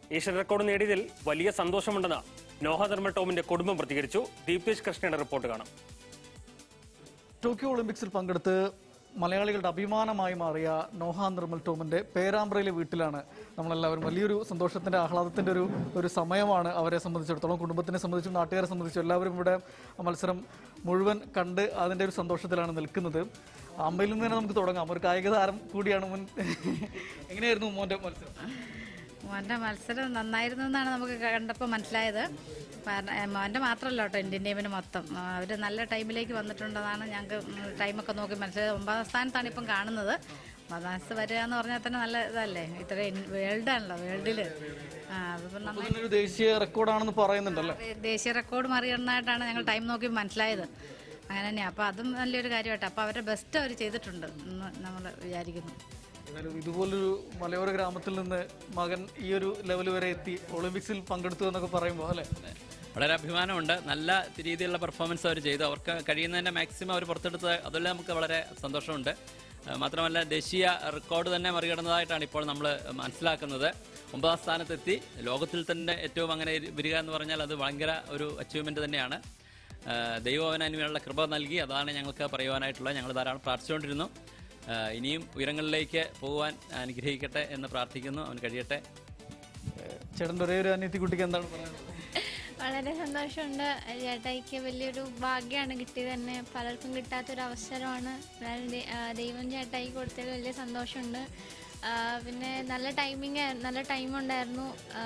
Asian record നേടിയതിൽ വലിയ സന്തോഷമുണ്ടെന്ന് നോഹ ധർമ്മ ടോമിന്റെ കുടുംബം പ്രതികരിച്ചു ദീപ്തേഷ് കൃഷ്ണയുടെ റിപ്പോർട്ട് കാണാം ടോക്കിയോ ഒളിമ്പിക്സിൽ പങ്കെടുത്ത് മലയാളികളുടെ അഭിമാനമായി മാറിയ നോഹ നിർമ്മൽ ടോമിന്റെ പേരാമ്പ്രയിലെ വീട്ടിലാണ് നമ്മളെല്ലാവരും വലിയൊരു സന്തോഷത്തിന്റെ ആഹ്ലാദത്തിന്റെ ഒരു ഒരു സമയമാണ് അവരെ സംബന്ധിച്ചിടത്തോളം കുടുംബത്തിനെ സംബന്ധിച്ചും നാട്ടുകാരെ സംബന്ധിച്ചും എല്ലാവരും ഇവിടെ മത്സരം മുഴുവൻ കണ്ട് അതിന്റെ ഒരു സന്തോഷത്തിലാണ് നിൽക്കുന്നത് അമ്മയിൽ നിന്ന് തന്നെ നമുക്ക് തുടങ്ങാം ഒരു കായിക താരം കൂടിയാണ് മുൻ എങ്ങനെയായിരുന്നു മോന്റെ മത്സരം മോൻ്റെ മത്സരം നന്നായിരുന്നു എന്നാണ് നമുക്ക് കണ്ടപ്പോൾ മനസ്സിലായത് കാരണം, ഏ, മോൻ്റെ മാത്രമല്ല കേട്ടോ ഇന്ത്യൻ ടീമിന് മൊത്തം അവർ നല്ല ടൈമിലേക്ക് വന്നിട്ടുണ്ടെന്നാണ് ഞങ്ങൾക്ക് ടൈമൊക്കെ നോക്കി മനസ്സിലായത് ഒമ്പതാം സ്ഥാനത്താണ് ഇപ്പം കാണുന്നത് ഒമ്പതാം സ്ഥാനത്ത് വരിക എന്ന് പറഞ്ഞാൽ തന്നെ നല്ല ഇതല്ലേ ഇത്ര വേൾഡാണല്ലോ വേൾഡിൽ ആ അതിപ്പോൾ നന്നായി ഇതിന് ഒരു ദേശീയ റെക്കോർഡാണെന്ന് പറയുന്നുണ്ടല്ലോ ദേശീയ റെക്കോർഡ് മറികടന്നായിട്ടാണ് ഞങ്ങൾ ടൈം നോക്കി മനസ്സിലായത് അങ്ങനെ തന്നെയാണ് അപ്പോൾ അതും നല്ലൊരു കാര്യമായിട്ട് അപ്പോൾ അവരുടെ ബെസ്റ്റ് അവർ ചെയ്തിട്ടുണ്ട് എന്ന് നമ്മൾ വിചാരിക്കുന്നു ഏതായാലും ഇതുപോലൊരു മലയോര ഗ്രാമത്തിൽ നിന്ന് മകൻ ഈ ഒരു ലെവൽ വരെ എത്തി ഒളിമ്പിക്സിൽ പങ്കെടുത്തു എന്നൊക്കെ പറയുമ്പോൾ അല്ലെ വളരെ അഭിമാനമുണ്ട് നല്ല രീതിയിലുള്ള പെർഫോമൻസ് അവർ ചെയ്തു അവർക്ക് കഴിയുന്നതിൻ്റെ മാക്സിമം അവർ പുറത്തെടുത്ത് അതെല്ലാം നമുക്ക് വളരെ സന്തോഷമുണ്ട് ആ, മാത്രമല്ല ദേശീയ റെക്കോർഡ് തന്നെ മറികടന്നതായിട്ടാണ് ഇപ്പോൾ നമ്മൾ മനസ്സിലാക്കുന്നത് ഒമ്പതാം സ്ഥാനത്തെത്തി ലോകത്തിൽ തന്നെ ഏറ്റവും അങ്ങനെ വരിക എന്ന് പറഞ്ഞാൽ അത് ഭയങ്കര ഒരു അച്ചീവ്മെൻറ്റ് തന്നെയാണ് ആ, ദൈവം അവന് അതിനുള്ള കൃപ നൽകി അതാണ് ഞങ്ങൾക്ക് പറയുവാനായിട്ടുള്ളത് ഞങ്ങൾ ധാരാളം പ്രാർത്ഥിച്ചുകൊണ്ടിരുന്നു ആ, ഇനിയും ഉയരങ്ങളിലേക്ക് പോകുവാൻ അനുഗ്രഹിക്കട്ടെ എന്ന് പ്രാർത്ഥിക്കുന്നു അവൻ കഴിയട്ടെ ചേട്ടൻ്റെ ഒരേ ഒരു അനിയത്തി കുട്ടിക്ക് എന്താണ് പറയുന്നത് വളരെ സന്തോഷമുണ്ട് ചേട്ടായിക്ക് വലിയൊരു ഭാഗ്യമാണ് കിട്ടിയത് തന്നെ പലർക്കും കിട്ടാത്തൊരു അവസരമാണ് എന്നാലും ദൈ- ആ, ദൈവം ചേട്ടായിക്ക് കൊടുത്തതിൽ വലിയ സന്തോഷമുണ്ട് ആ, പിന്നെ നല്ല ടൈമിങ് നല്ല ടൈം ഉണ്ടായിരുന്നു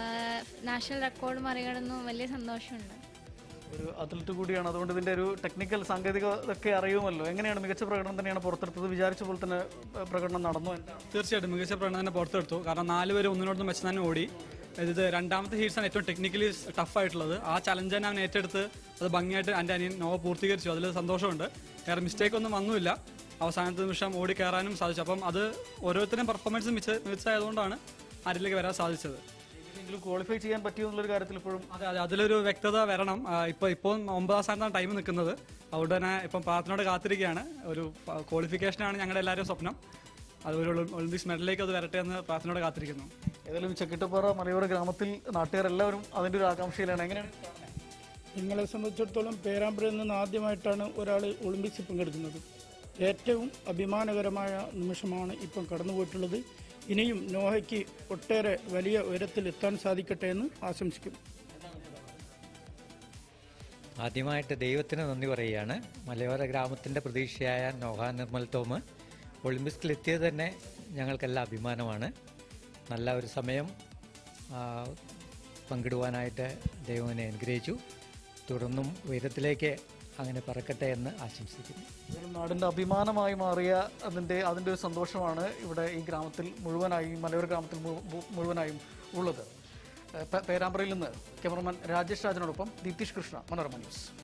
നാഷണൽ റെക്കോർഡ് മറികടന്നു വലിയ സന്തോഷമുണ്ട് ഒരു അത്ലറ്റ് കൂടിയാണ് അതുകൊണ്ട് ഇതിന്റെ ഒരു ടെക്നിക്കൽ സാങ്കേതികതൊക്കെ അറിയുമല്ലോ എങ്ങനെയാണ് മികച്ച പ്രകടനം തന്നെയാണ് പുറത്തെടുത്തത് വിചാരിച്ച പോലെ തന്നെ ഏഹ്, പ്രകടനം നടന്നു എന്താണ് തീർച്ചയായിട്ടും മികച്ച പ്രകടനം തന്നെ പുറത്തെടുത്തു കാരണം നാല് പേര് ഒന്നിനോടൊന്നും വെച്ച് തന്നെ ഓടി ഇത് രണ്ടാമത്തെ ഹീറ്റ്സാണ് ഏറ്റവും ടെക്നിക്കലി ടഫ് ആയിട്ടുള്ളത് ആ ചലഞ്ച് തന്നെ അവൻ ഏറ്റെടുത്ത് അത് ഭംഗിയായിട്ട് എൻ്റെ അനിയൻ നോവ പൂർത്തീകരിച്ചു അതിൽ സന്തോഷമുണ്ട് വേറെ മിസ്റ്റേക്ക് ഒന്നും വന്നുമില്ല അവസാനത്തെ നിമിഷം ഓടി കയറാനും സാധിച്ചു അപ്പം അത് ഓരോരുത്തരും പെർഫോമൻസ് മിച്ച മികച്ചതായതുകൊണ്ടാണ് ആരിലേക്ക് വരാൻ സാധിച്ചത് എങ്കിലും ക്വാളിഫൈ ചെയ്യാൻ പറ്റിയോ എന്നുള്ളൊരു കാര്യത്തിൽ ഇപ്പോഴും അതെ അതെ അതിലൊരു വ്യക്തത വരണം ആ, ഇപ്പൊ ഇപ്പോൾ ഒമ്പതാം സ്ഥാനത്താണ് ടൈം നിൽക്കുന്നത് അതുകൊണ്ട് തന്നെ ഇപ്പം പ്രാർത്ഥനയോട് കാത്തിരിക്കുകയാണ് ഒരു ക്വാളിഫിക്കേഷനാണ് ഞങ്ങളുടെ എല്ലാവരും സ്വപ്നം അതുപോലെ ഒളി- ഒളിമ്പിക്സ് മെഡലിലേക്ക് അത് വരട്ടെ എന്ന് പ്രാർത്ഥനയോട് കാത്തിരിക്കുന്നു ഏതായാലും ചെക്കിട്ടപ്പാറ മലയോര ഗ്രാമത്തിൽ നാട്ടുകാരെല്ലാവരും അതിന്റെ ഒരു ആകാംക്ഷയിലാണ് എങ്ങനെയാണ് കാണുന്നത്? ഞങ്ങളെ സംബന്ധിച്ചിടത്തോളം പേരാമ്പ്രയിൽ നിന്ന് ആദ്യമായിട്ടാണ് ഒരാൾ ഒളിമ്പിക്സിൽ പങ്കെടുക്കുന്നത് ഏറ്റവും അഭിമാനകരമായ നിമിഷമാണ് ഇപ്പം കടന്നുപോയിട്ടുള്ളത് ഇനിയും നോഹയ്ക്ക് ഒട്ടേറെ വലിയ ഉയരത്തിൽ എത്താൻ സാധിക്കട്ടെ എന്ന് ആശംസിക്കുന്നു ആദ്യമായിട്ട് ദൈവത്തിന് നന്ദി പറയുകയാണ് മലയോര ഗ്രാമത്തിൻ്റെ പ്രതീക്ഷയായ നോഹ നിർമ്മൽ ടോം ഒളിമ്പിക്സിലെത്തിയത് തന്നെ ഞങ്ങൾക്കെല്ലാം അഭിമാനമാണ് നല്ല ഒരു സമയം ആ, പങ്കിടുവാനായിട്ട് ദൈവനെ അനുഗ്രഹിച്ചു തുടർന്നും ഉയരത്തിലേക്ക് അങ്ങനെ പറക്കട്ടെ എന്ന് ആശംസിക്കുന്നു ഏതായാലും നാടിന്റെ അഭിമാനമായി മാറിയ അതിന്റെ അതിന്റെ ഒരു സന്തോഷമാണ് ഇവിടെ ഈ ഗ്രാമത്തിൽ മുഴുവനായും മലയോര ഗ്രാമത്തിൽ മു- മു- മുഴുവനായും ഉള്ളത് ഏഹ് പേ- പേരാമ്പ്രയിൽ നിന്ന് ക്യാമറമാൻ രാജേഷ് രാജനോടൊപ്പം ദീപ്തീഷ് കൃഷ്ണ മനോരമ ന്യൂസ്